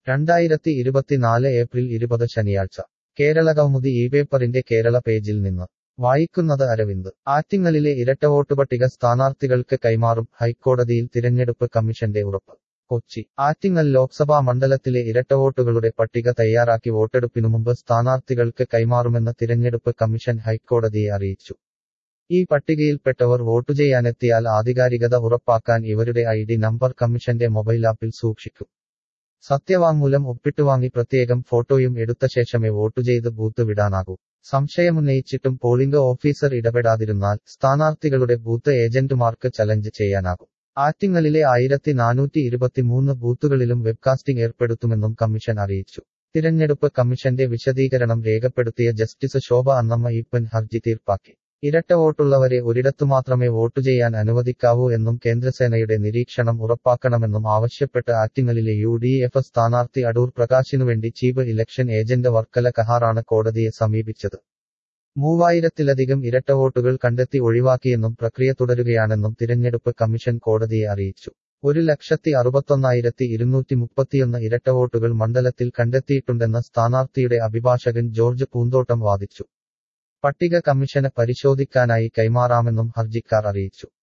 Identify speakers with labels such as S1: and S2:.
S1: രണ്ടായിരത്തി ഇരുപത്തിനാല് ഏപ്രിൽ ഇരുപത് ശനിയാഴ്ച കേരള കൗമുദി ഈ പേപ്പറിന്റെ കേരള പേജിൽ നിന്ന് വായിക്കുന്നത് അരവിന്ദ് ആറ്റിങ്ങലിലെ ഇരട്ടവോട്ട് പട്ടിക സ്ഥാനാർത്ഥികൾക്ക് കൈമാറും ഹൈക്കോടതിയിൽ തിരഞ്ഞെടുപ്പ് കമ്മീഷന്റെ ഉറപ്പ് കൊച്ചി ആറ്റിങ്ങൽ ലോക്സഭാ മണ്ഡലത്തിലെ ഇരട്ടവോട്ടുകളുടെ പട്ടിക തയ്യാറാക്കി വോട്ടെടുപ്പിനു മുമ്പ് സ്ഥാനാർത്ഥികൾക്ക് കൈമാറുമെന്ന് തിരഞ്ഞെടുപ്പ് കമ്മീഷൻ ഹൈക്കോടതിയെ അറിയിച്ചു ഈ പട്ടികയിൽപ്പെട്ടവർ വോട്ടു ചെയ്യാനെത്തിയാൽ ആധികാരികത ഉറപ്പാക്കാൻ ഇവരുടെ ഐ ഡി നമ്പർ കമ്മീഷന്റെ മൊബൈൽ ആപ്പിൽ സൂക്ഷിക്കും സത്യവാങ്മൂലം ഒപ്പിട്ടുവാങ്ങി പ്രത്യേകം ഫോട്ടോയും എടുത്ത ശേഷമേ വോട്ടു ചെയ്ത് ബൂത്ത് വിടാനാകൂ സംശയമുന്നയിച്ചിട്ടും പോളിംഗ് ഓഫീസർ ഇടപെടാതിരുന്നാൽ സ്ഥാനാർത്ഥികളുടെ ബൂത്ത് ഏജന്റുമാർക്ക് ചലഞ്ച് ചെയ്യാനാകും ആറ്റിങ്ങലിലെ ആയിരത്തി നാനൂറ്റി ഇരുപത്തിമൂന്ന് ബൂത്തുകളിലും വെബ്കാസ്റ്റിംഗ് ഏർപ്പെടുത്തുമെന്നും കമ്മീഷൻ അറിയിച്ചു തിരഞ്ഞെടുപ്പ് കമ്മീഷന്റെ വിശദീകരണം രേഖപ്പെടുത്തിയ ജസ്റ്റിസ് ശോഭ അന്നമ്മ ഈപ്പൻ ഹർജി തീർപ്പാക്കി ഇരട്ട വോട്ടുള്ളവരെ ഒരിടത്തു മാത്രമേ വോട്ടു ചെയ്യാൻ അനുവദിക്കാവൂ എന്നും കേന്ദ്രസേനയുടെ നിരീക്ഷണം ഉറപ്പാക്കണമെന്നും ആവശ്യപ്പെട്ട് ആറ്റിങ്ങലിലെ യു ഡി എഫ് സ്ഥാനാർത്ഥി അടൂർ പ്രകാശിനുവേണ്ടി ചീഫ് ഇലക്ഷൻ ഏജന്റ് വർക്കല കഹാറാണ് കോടതിയെ സമീപിച്ചത് മൂവായിരത്തിലധികം ഇരട്ട വോട്ടുകൾ കണ്ടെത്തി ഒഴിവാക്കിയെന്നും പ്രക്രിയ തുടരുകയാണെന്നും തിരഞ്ഞെടുപ്പ് കമ്മീഷൻ കോടതിയെ അറിയിച്ചു ഒരു ലക്ഷത്തി അറുപത്തൊന്നായിരത്തി ഇരുന്നൂറ്റി മുപ്പത്തിയൊന്ന് ഇരട്ട വോട്ടുകൾ മണ്ഡലത്തിൽ കണ്ടെത്തിയിട്ടുണ്ടെന്ന് സ്ഥാനാർത്ഥിയുടെ അഭിഭാഷകൻ ജോർജ് പൂന്തോട്ടം വാദിച്ചു പട്ടിക കമ്മീഷന് പരിശോധിക്കാനായി കൈമാറാമെന്നും ഹർജിക്കാർ അറിയിച്ചു